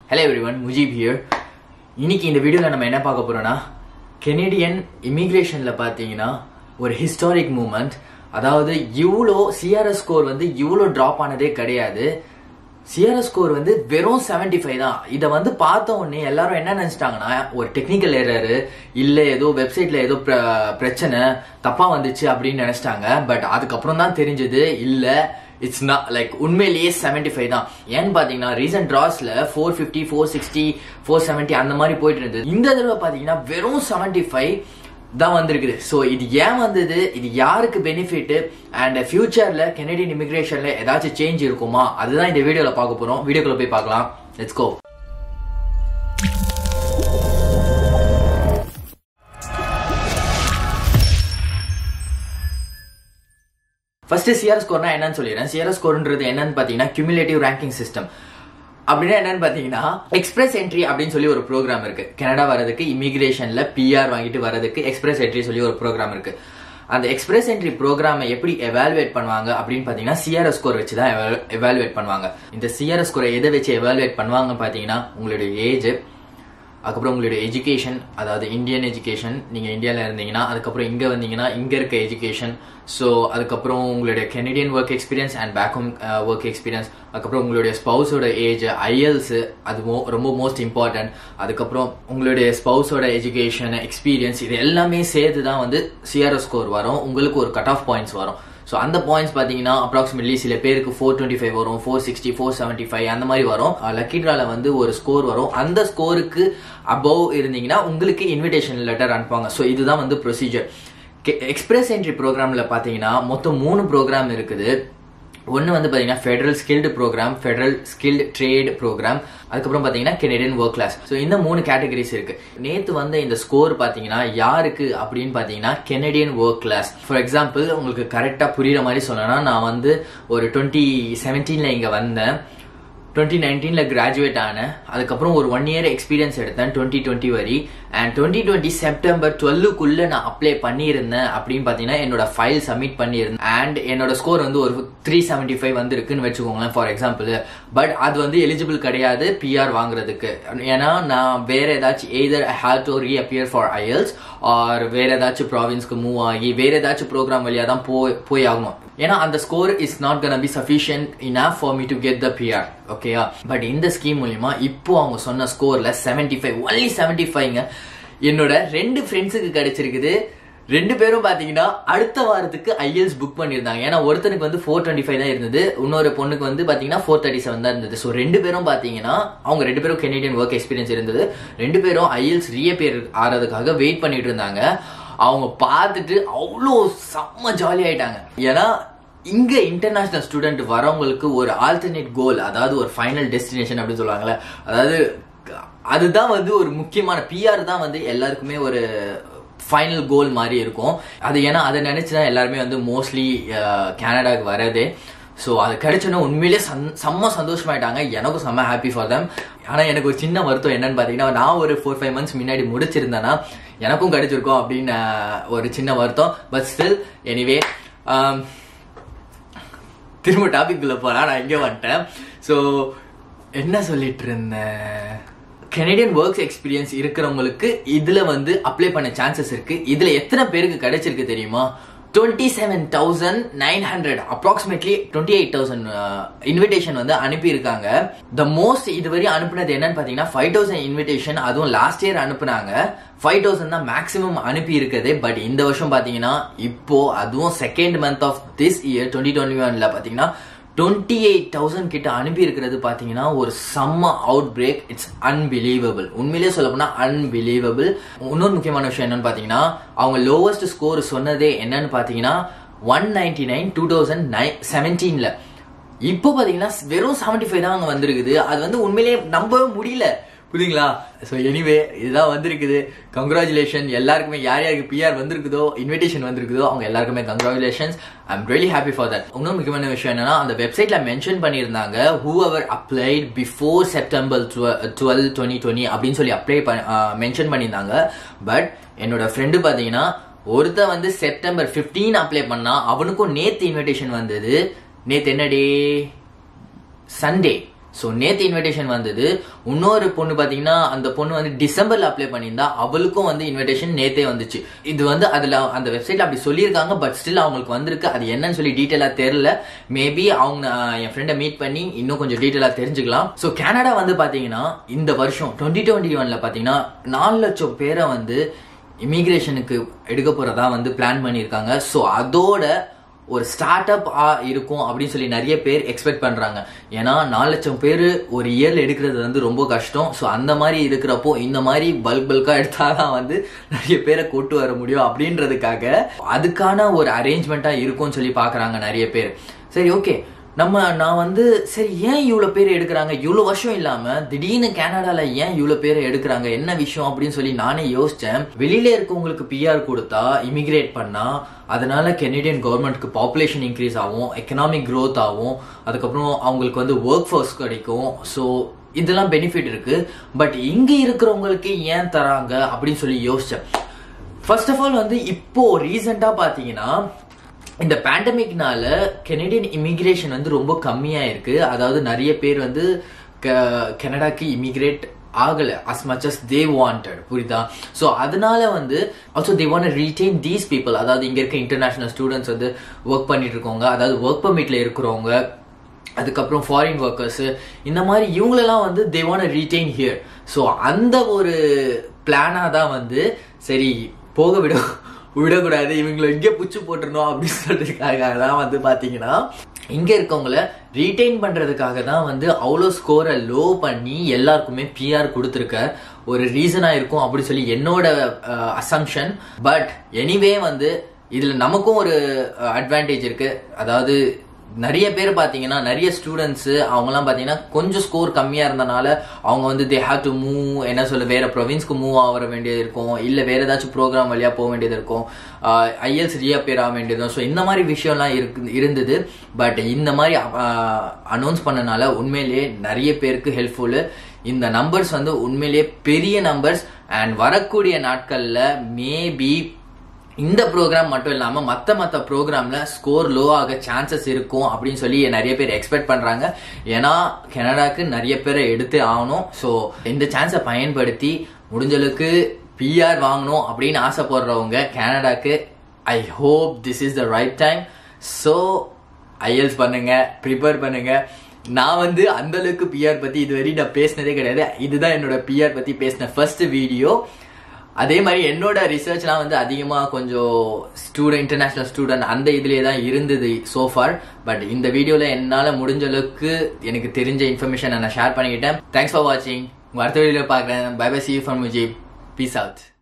hello everyone Mujeeb here இன்னைக்கு இந்த வீடியோவில் நம்ம என்ன பார்க்க போறோம்னா கெனடியன் இமிகிரேஷனில் பார்த்தீங்கன்னா ஒரு ஹிஸ்டாரிக் மூமெண்ட் அதாவது இவ்வளோ சிஆர்எஸ் ஸ்கோர் வந்து இவ்வளோ ட்ராப் ஆனதே கிடையாது சிஆர்எஸ் ஸ்கோர் வந்து வெறும் 75 ஃபைவ் தான் இதை வந்து பார்த்த உடனே எல்லாரும் என்ன நினைச்சிட்டாங்கன்னா ஒரு டெக்னிக்கல் எரரு இல்லை ஏதோ வெப்சைட்ல ஏதோ பிர- பிரச்சனை தப்பா வந்துச்சு அப்படின்னு நினைச்சிட்டாங்க பட் அதுக்கப்புறம் தான் தெரிஞ்சது இல்லை இட்ஸ் நாட் லைக் உண்மையிலேயே 75 ஃபைவ் தான் ஏன்னு பார்த்தீங்கன்னா ரீசன்ட் ட்ராஸ்ல four fifty four sixty four seventy அந்த மாதிரி போயிட்டு இருந்தது இந்த தடவை பார்த்தீங்கன்னா வெறும் 75 ஃபைவ் தான் வந்திருக்குது ஸோ இது ஏன் வந்தது இது யாருக்கு பெனிஃபிட் அண்ட் ஃபியூச்சர்ல கெனடியன் இமிகிரேஷன்ல ஏதாச்சும் சேஞ்ச் இருக்குமா அதுதான் இந்த வீடியோல பார்க்க போறோம் வீடியோக்குள்ள போய் பார்க்கலாம் லெட்ஸ் கோ ஃபர்ஸ்ட் சிஆர் ஸ்கோர்னா என்னன்னு சொல்லிடுறேன் சிஆர் ஸ்கோர்ன்றது என்னன்னு பார்த்தீங்கன்னா cumulative ரேங்கிங் சிஸ்டம் அப்படின்னா என்னன்னு பார்த்தீங்கன்னா எக்ஸ்பிரஸ் என்ட்ரி அப்படின்னு சொல்லி ஒரு ப்ரோக்ராம் இருக்கு கனடா வரதுக்கு இமிகிரேஷன்ல பிஆர் வாங்கிட்டு வரதுக்கு எக்ஸ்பிரஸ் என்ட்ரி சொல்லி ஒரு ப்ரோக்ராம் இருக்கு அந்த எக்ஸ்பிரஸ் என்ட்ரி ப்ரோக்ராமை எப்படி எவாலுவேட் பண்ணுவாங்க அப்படின்னு பார்த்தீங்கன்னா சிஆர்எஸ் ஸ்கோர் வச்சு தான் எவாலுவேட் பண்ணுவாங்க இந்த சிஆர்எஸ் ஸ்கோரை எதை வச்சு எவாலுவேட் பண்ணுவாங்க பார்த்தீங்கன்னா உங்களுடைய ஏஜ் அதுக்கப்புறம் உங்களுடைய எஜுகேஷன் அதாவது இந்தியன் எஜுகேஷன் நீங்கள் இந்தியாவில் இருந்தீங்கன்னா அதுக்கப்புறம் இங்கே வந்தீங்கன்னா இங்கே இருக்க எஜுகேஷன் ஸோ அதுக்கப்புறம் உங்களுடைய Canadian work experience and back home work experience அதுக்கப்புறம் உங்களுடைய ஸ்பௌஸோட ஏஜ் ஐஎல்ஸ் அது mo- ரொம்ப மோஸ்ட் இம்பார்ட்டன்ட் அதுக்கப்புறம் உங்களுடைய ஸ்பௌஸோட எஜுகேஷன் எக்ஸ்பீரியன்ஸ் இது எல்லாமே சேர்த்து தான் வந்து சிஆர்எஸ் ஸ்கோர் வரும் உங்களுக்கு ஒரு கட் ஆஃப் பாயிண்ட்ஸ் வரும் ஸோ அந்த பாயிண்ட்ஸ் பார்த்தீங்கன்னா அப்ராக்சிமேட்லி சில பேருக்கு ஃபோர் டுவெண்ட்டி ஃபைவ் வரும் four sixty four seventy five அந்த மாதிரி வரும் லக்கி ட்ரால வந்து ஒரு ஸ்கோர் வரும் அந்த ஸ்கோருக்கு அபவ் இருந்தீங்கன்னா உங்களுக்கு இன்விடேஷன் லெட்டர் அனுப்புவாங்க ஸோ இதுதான் வந்து ப்ரொசீஜர் எக்ஸ்பிரஸ் என்ட்ரி ப்ரோக்ராம்ல பார்த்தீங்கன்னா மொத்தம் மூணு ப்ரோக்ராம் இருக்குது ஒன்று வந்து பார்த்தீங்கன்னா federal skilled program federal skilled trade program அதுக்கப்புறம் பார்த்தீங்கன்னா கெனடியன் ஒர்க் கிளாஸ் ஸோ இந்த மூணு கேட்டகரிஸ் இருக்கு நேற்று வந்த இந்த ஸ்கோர் பார்த்தீங்கன்னா யாருக்கு அப்படின்னு பார்த்தீங்கன்னா Canadian work class for example உங்களுக்கு கரெக்டாக புரியுற மாதிரி சொல்லணும்னா நான் வந்து ஒரு டுவெண்ட்டி செவன்டீனில் இங்கே வந்தேன் டுவெண்ட்டி நைன்டீனில் கிராஜுவேட் ஆனேன் அதுக்கப்புறம் ஒரு ஒன் இயர் எக்ஸ்பீரியன்ஸ் எடுத்தேன் டுவெண்ட்டி டுவெண்ட்டி வரி அண்ட் டுவெண்ட்டி டுவெண்ட்டி செப்டம்பர் டுவெல்லுக்குள்ளே நான் அப்ளை பண்ணியிருந்தேன் அப்படின்னு பார்த்தீங்கன்னா என்னோட ஃபைல் சப்மிட் பண்ணியிருந்தேன் அண்ட் என்னோட ஸ்கோர் வந்து ஒரு த்ரீ செவன்ட்டி ஃபைவ் வந்துருக்குன்னு வச்சுக்கோங்களேன் ஃபார் எக்ஸாம்பிள் பட் அது வந்து எலிஜிபிள் கிடையாது பிஆர் வாங்குறதுக்கு ஏன்னா நான் வேற ஏதாச்சும் either I have to reappear for IELTS or வேற ஏதாச்சும் ப்ராவின்ஸ்க்கு மூவ் ஆகி வேற ஏதாச்சும் ப்ரோக்ராம் வழியாக தான் போய் போய் ஆகணும் ஏன்னா அந்த score is not gonna be sufficient enough for me to get the PR ஓகேயா பட் இந்த ஸ்கீம் மூலியமா இப்போ அவங்க சொன்ன ஸ்கோர்ல 75 ஃபைவ் ஒன்லி செவன்டி ஃபைவ்ங்க என்னோட ரெண்டு ஃப்ரெண்ட்ஸுக்கு கிடைச்சிருக்குது ரெண்டு பேரும் பாத்தீங்கன்னா அடுத்த வாரத்துக்கு ஐஎல்ஸ் புக் பண்ணியிருந்தாங்க ஏன்னா ஒருத்தனுக்கு வந்து ஃபோர் டுவெண்ட்டி ஃபைவ் தான் இருந்தது இன்னொரு பொண்ணுக்கு வந்து பாத்தீங்கன்னா ஃபோர் தேர்ட்டி செவன் தான் இருந்தது ஸோ ரெண்டு பேரும் பாத்தீங்கன்னா அவங்க ரெண்டு பேரும் கெனடியன் ஒர்க் எக்ஸ்பீரியன்ஸ் இருந்தது ரெண்டு பேரும் ஐஎல்ஸ் ரீஅப்பியர் ஆறதுக்காக வெயிட் பண்ணிட்டு இருந்தாங்க அவங்க பார்த்துட்டு அவ்வளோ செம்ம ஜாலி ஆயிட்டாங்க ஏன்னா இங்க இன்டர்நேஷனல் ஸ்டூடெண்ட் வரவங்களுக்கு ஒரு ஆல்டர்னேட் கோல் அதாவது ஒரு ஃபைனல் டெஸ்டினேஷன் அப்படின்னு சொல்லுவாங்கல்ல அதாவது அதுதான் வந்து ஒரு முக்கியமான பிஆர் தான் வந்து எல்லாருக்குமே ஒரு ஃபைனல் கோல் மாதிரி இருக்கும் அது ஏன்னா அதை நினைச்சு தான் எல்லாருமே வந்து மோஸ்ட்லி கனடாக்கு வரதே ஸோ அது கிடைச்சோன்னா உண்மையிலேயே சந் செம்ம சந்தோஷமாயிட்டாங்க எனக்கும் செம்ம ஹாப்பி ஃபார் தம் ஆனால் எனக்கு ஒரு சின்ன வருத்தம் என்னன்னு பார்த்தீங்கன்னா நான் ஒரு ஃபோர் ஃபைவ் மந்த்ஸ் முன்னாடி முடிச்சிருந்தேன்னா எனக்கும் கிடைச்சிருக்கும் அப்படின்னு அஹ், ஒரு சின்ன வருத்தம் பட் ஸ்டில் எனிவே திரும்ப டாபிக் குள்ள போலாம் நான் இங்கே வந்துட்டேன் ஸோ என்ன சொல்லிட்டு இருந்தேன் கெனடியன் ஒர்க்ஸ் எக்ஸ்பீரியன்ஸ் இருக்கிறவங்களுக்கு இதுல வந்து அப்ளை பண்ண சான்சஸ் இருக்கு இதுல எத்தனை பேருக்கு கிடைச்சிருக்கு தெரியுமா twenty seven thousand nine hundred approximately twenty eight thousand invitation வந்து அனுப்பியிருக்காங்க த மோஸ்ட் இதுவரை அனுப்புனது என்னன்னு பாத்தீங்கன்னா ஃபைவ் தௌசண்ட் இன்விடேஷன் அதுவும் லாஸ்ட் இயர் அனுப்புனாங்க ஃபைவ் தௌசண்ட் தான் மேக்ஸிமம் அனுப்பி இருக்குது பட் இந்த வருஷம் பாத்தீங்கன்னா இப்போ அதுவும் second month of this year twenty twenty ஒன்ல பாத்தீங்கன்னா டுவெண்ட்டி எயிட் தௌசண்ட் கிட்ட அனுப்பி இருக்கிறது பாத்தீங்கன்னா ஒரு செம்ம அவுட் பிரேக் இட்ஸ் அன்பிலீவபிள் உண்மையிலேயே சொல்ல போனா அன்பிலீவபிள் இன்னொரு முக்கியமான விஷயம் என்னன்னு பாத்தீங்கன்னா அவங்க லோவஸ்ட் ஸ்கோர் சொன்னதே என்னன்னு பாத்தீங்கன்னா one ninety nine two thousand nine செவன்டீன்ல இப்போ பாத்தீங்கன்னா வெறும் செவன்டி ஃபைவ் தான் அங்க வந்திருக்குது அது வந்து உண்மையிலேயே நம்பவே முடியல புரியுங்களா ஸோ எனிவே இதுதான் வந்திருக்குது கங்க்ராச்சுலேஷன் எல்லாருக்குமே யார் யாருக்கு பிஆர் வந்திருக்குதோ இன்விடேஷன் வந்திருக்குதோ அவங்க எல்லாருக்குமே congratulations I am really happy for that இன்னும் முக்கியமான விஷயம் என்னன்னா அந்த வெப்சைட்ல மென்ஷன் பண்ணியிருந்தாங்க whoever applied before September twelve twenty twenty அப்படின்னு சொல்லி அப்ளை மென்ஷன் பண்ணியிருந்தாங்க பட் என்னோட ஃப்ரெண்டு பார்த்தீங்கன்னா ஒருத்தன் வந்து செப்டம்பர் 15 அப்ளை பண்ணா அவனுக்கும் நேத்து இன்விடேஷன் வந்தது நேத்து என்ன டே சண்டே ஸோ நேத்து இன்விடேஷன் வந்தது இன்னொரு பொண்ணு பாத்தீங்கன்னா அந்த பொண்ணு வந்து டிசம்பர்ல அப்ளை பண்ணியிருந்தா அவளுக்கும் வந்து இன்விடேஷன் நேத்தே வந்துச்சு இது வந்து அதுல அந்த வெப்சைட்ல அப்படி சொல்லியிருக்காங்க பட் ஸ்டில் அவங்களுக்கு வந்திருக்கு அது என்னன்னு சொல்லி டீட்டெயிலா தெரியல மேபி அவங்க நான் என் ஃப்ரெண்டை மீட் பண்ணி இன்னும் கொஞ்சம் டீட்டெயிலா தெரிஞ்சுக்கலாம் ஸோ கனடா வந்து பாத்தீங்கன்னா இந்த வருஷம் டுவெண்ட்டி டுவெண்ட்டி ஒன்ல பாத்தீங்கன்னா நாலு லட்சம் பேரை வந்து இமிகிரேஷனுக்கு எடுக்க போறதா வந்து பிளான் பண்ணியிருக்காங்க ஸோ அதோட ஒரு ஸ்டார்ட் அப் இருக்கும் அப்படின்னு சொல்லி நிறைய பேர் எக்ஸ்பெக்ட் பண்றாங்க ஏன்னா நாலு லட்சம் பேர் ஒரு இயர்ல எடுக்கிறது வந்து ரொம்ப கஷ்டம் ஸோ அந்த மாதிரி இருக்கிறப்போ இந்த மாதிரி பல்க் பல்கா எடுத்தாதான் வந்து நிறைய பேரை கூட்டு வர முடியும் அப்படின்றதுக்காக அதுக்கான ஒரு அரேஞ்ச்மெண்ட்டா இருக்கும்னு சொல்லி பாக்குறாங்க நிறைய பேர் சரி ஓகே நம்ம நான் வந்து சரி ஏன் இவ்வளோ பேர் எடுக்கிறாங்க இவ்வளோ வருஷம் இல்லாம திடீர்னு கனடால ஏன் இவ்வளோ பேர் எடுக்கிறாங்க என்ன விஷயம் அப்படின்னு சொல்லி நானே யோசிச்சேன் வெளியில இருக்கவங்களுக்கு பிஆர் கொடுத்தா இமிகிரேட் பண்ணா அதனால கெனடியன் கவர்மெண்ட்க்கு பாப்புலேஷன் இன்க்ரீஸ் ஆகும் எக்கனாமிக் growth ஆகும் அதுக்கப்புறம் அவங்களுக்கு வந்து ஒர்க் ஃபோர்ஸ் கிடைக்கும் ஸோ இதெல்லாம் பெனிஃபிட் இருக்கு பட் இங்க இருக்கிறவங்களுக்கு ஏன் தராங்க அப்படின்னு சொல்லி யோசிச்சேன் ஃபர்ஸ்ட் ஆஃப் ஆல் வந்து இப்போ ரீசெண்டா பாத்தீங்கன்னா இந்த பேண்டமிக்னால கெனடியன் இமிகிரேஷன் வந்து ரொம்ப கம்மியா இருக்கு அதாவது நிறைய பேர் வந்து க- கனடாக்கு இமிகிரேட் ஆகல as much as they wanted புரியுதா ஸோ அதனால வந்து also they want retain these people அதாவது இங்க இருக்க இன்டர்நேஷனல் ஸ்டூடெண்ட்ஸ் வந்து ஒர்க் பண்ணிட்டு இருக்கவங்க அதாவது ஒர்க் பர்மிட்ல இருக்கிறவங்க அதுக்கப்புறம் ஃபாரின் ஒர்க்கர்ஸ் இந்த மாதிரி இவங்களெல்லாம் வந்து they want retain here so அந்த ஒரு பிளானாக தான் வந்து சரி போக விட விடக்கூடாது இவங்களை இங்கே புச்சு போட்டுருணும் அப்படின்னு சொல்றதுக்காக தான் வந்து பார்த்தீங்கன்னா இங்க இருக்கவங்கள ரீடைன் பண்றதுக்காக தான் வந்து அவ்வளோ ஸ்கோரை லோ பண்ணி எல்லாருக்குமே பிஆர் கொடுத்துருக்க ஒரு ரீசனா இருக்கும் அப்படி சொல்லி என்னோட அசம்ஷன் பட் எனிவே வந்து இதுல நமக்கும் ஒரு அட்வான்டேஜ் இருக்கு அதாவது நிறைய பேர் பாத்தீங்கன்னா நிறைய ஸ்டூடெண்ட்ஸ் அவங்கலாம் பாத்தீங்கன்னா கொஞ்சம் ஸ்கோர் கம்மியா இருந்தனால அவங்க வந்து தே ஹேவ் டு மூவ் என்ன சொல்ல வேற ப்ரொவின்ஸ்க்கு மூவ் ஆக வேண்டியது இருக்கும் இல்ல வேற ஏதாச்சும் ப்ரோக்ராம் வழியா போக வேண்டியது இருக்கும் ஐஎல்ஸ் ரீஅப்பேர் ஆக வேண்டியது ஸோ இந்த மாதிரி விஷயம்லாம் இருக்கு இருந்தது பட் இந்த மாதிரி அனௌன்ஸ் பண்ணனால உண்மையிலேயே நிறைய பேருக்கு ஹெல்ப்ஃபுல்லு இந்த நம்பர்ஸ் வந்து உண்மையிலேயே பெரிய நம்பர்ஸ் அண்ட் வரக்கூடிய நாட்கள்ல மேபி இந்த ப்ரோக்ராம் மட்டும் இல்லாம மத்த மத்த ப்ரோக்ராம்ல ஸ்கோர் லோ ஆக சான்சஸ் இருக்கும் அப்படின்னு சொல்லி நிறைய பேர் எக்ஸ்பெக்ட் பண்றாங்க ஏன்னா கனடாக்கு நிறைய பேரை எடுத்து ஆகணும் ஸோ இந்த சான்ஸை பயன்படுத்தி முடிஞ்ச அளவுக்கு பிஆர் வாங்கணும் அப்படின்னு ஆசைப்படுறவங்க கனடாக்கு I hope this is the right time so IELTS பண்ணுங்க ப்ரிப்பேர் பண்ணுங்க நான் வந்து அந்த அளவுக்கு பிஆர் பத்தி இதுவரை நான் பேசினதே கிடையாது இதுதான் என்னோட பிஆர் பத்தி பேசின ஃபர்ஸ்ட் வீடியோ அதே மாதிரி என்னோட ரிசர்ச்லாம் வந்து அதிகமாக கொஞ்சம் ஸ்டூடெண்ட் இன்டர்நேஷனல் ஸ்டூடெண்ட் அந்த இதுலேயே தான் இருந்தது சோஃபார் பட் இந்த வீடியோவில் என்னால் முடிஞ்ச அளவுக்கு எனக்கு தெரிஞ்ச இன்ஃபர்மேஷன் நான் ஷேர் பண்ணிக்கிட்டேன் தேங்க்ஸ் ஃபார் வாட்சிங் அடுத்த வீடியோவில் பார்க்குறேன் bye bye see for Mujib peace out